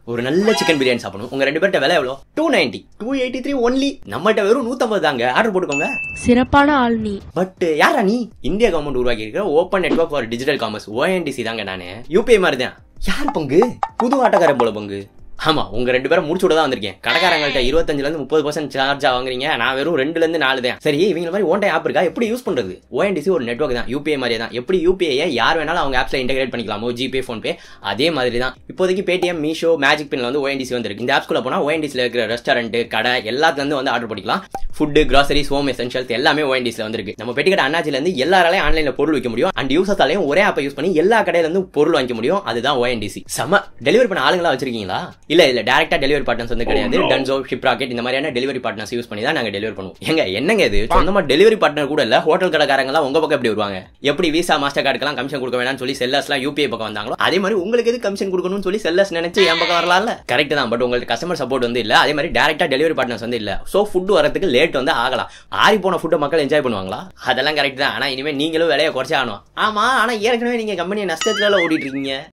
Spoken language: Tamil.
ஒரு நல்ல சிக்கன் பிரியாணி சாப்பிடணும் உங்க ரெண்டு பேர்ட்ட விலை எவ்வளோ two ninety two eighty three only நம்மகிட்ட வெறும் நூத்தம்பது தாங்க ஆர்டர் போட்டுக்கோங்க சிறப்பான ஆள் நீ பட் யாரா நீ இந்தியா கவர்மெண்ட் உருவாக்கி இருக்கிற open network for digital commerce ONDC தாங்க நானு யூபிஐ மாதிரி தான் யார் பங்கு புது ஆட்டக்காரன் போல பங்கு ஆமா உங்க ரெண்டு பேரும் முடிச்சு விட தான் வந்திருக்கேன் கடைக்காரங்கள்ட்ட இருபத்தஞ்சுல இருந்து முப்பது பர்சன்ட் சார்ஜா வாங்குறீங்க நான் வெறும் ரெண்டுல இருந்து நாலு தான் சரி இவங்க மாதிரி ஓன் ஆப் இருக்கா எப்படி யூஸ் பண்றது ஓஎன்டிசி ஒரு நெட்வொர்க் தான் யூபிஐ மாதிரி தான் எப்படி யூபிஐ யார் வேணாலும் அவங்க ஆப்ஸ்ல இன்டெகிரேட் பண்ணிக்கலாமோ ஜிபே ஃபோன்பே அதே மாதிரி தான் இப்போதைக்கு பேடிஎம் மீஷோ மேஜிக் பின்ல வந்து ஓஎன்டிசி வந்துருக்கு இந்த ஆப்ஸ்குள்ள போனா ஓஎன்டிசில இருக்கிற ரெஸ்டாரண்ட் கடை எல்லாத்துல இருந்து வந்து ஆர்டர் பண்ணிக்கலாம் ஃபுட்டு கிராசரிஸ் ஹோம் எசென்ஷியல்ஸ் எல்லாமே ஓஎன்டிசில வந்திருக்கு நம்ம பெட்டிக்கடை அண்ணாச்சில இருந்து எல்லாராலையும் ஆன்லைன்ல பொருள் வைக்க முடியும் அண்ட் யூசர்ஸாலையும் ஒரே ஆப்பை யூஸ் பண்ணி எல்லா கடையில இருந்து பொருள் வாங்கிக்க முடியும் அதுதான் ஓஎன்டிசி செம டெலிவரி பண்ண ஆளுங்களா வச்சிருக்கீங்களா இல்ல இல்ல டேரக்டா டெலிவரி பார்ட்னர்ஸ் வந்து கிடையாது டன்சோ ஷிப் ராக்கெட் இந்த மாதிரியான டெலிவரி பார்ட்னர்ஸ் யூஸ் பண்ணி தான் நாங்க டெலிவரி பண்ணுவோம் எங்க என்னங்க இது சொந்தமா டெலிவரி பார்ட்னர் கூட இல்ல ஹோட்டல் கடைக்காரங்க எல்லாம் உங்க பக்கம் எப்படி வருவாங்க எப்படி விசா மாஸ்டர் கார்டுக்கெல்லாம் கமிஷன் கொடுக்க வேணாம்னு சொல்லி செல்லர்ஸ்லாம் யூபிஐ பக்கம் வந்தாங்களோ அதே மாதிரி உங்களுக்கு எது கமிஷன் கொடுக்கணும்னு சொல்லி செல்லர்ஸ் நினைச்சு என் பக்கம் வரலாம்ல கரெக்ட் தான் பட் உங்களுக்கு கஸ்டமர் சப்போர்ட் வந்து இல்ல அதே மாதிரி டேரக்டா டெலிவரி பார்ட்னர்ஸ் வந்து இல்ல சோ ஃபுட் வரதுக்கு லேட் வந்து ஆகலாம் ஆறி போன ஃபுட்டை மக்கள் என்ஜாய் பண்ணுவாங்களா அதெல்லாம் கரெக்ட் தான் ஆனா இனிமே நீங்களும் விலையை குறைச்சே ஆகணும் ஆமா ஆனா ஏற்கனவே நீங்க கம்பெனி நஷ்டத்துல ஓடிட்டு இருக்கீங்க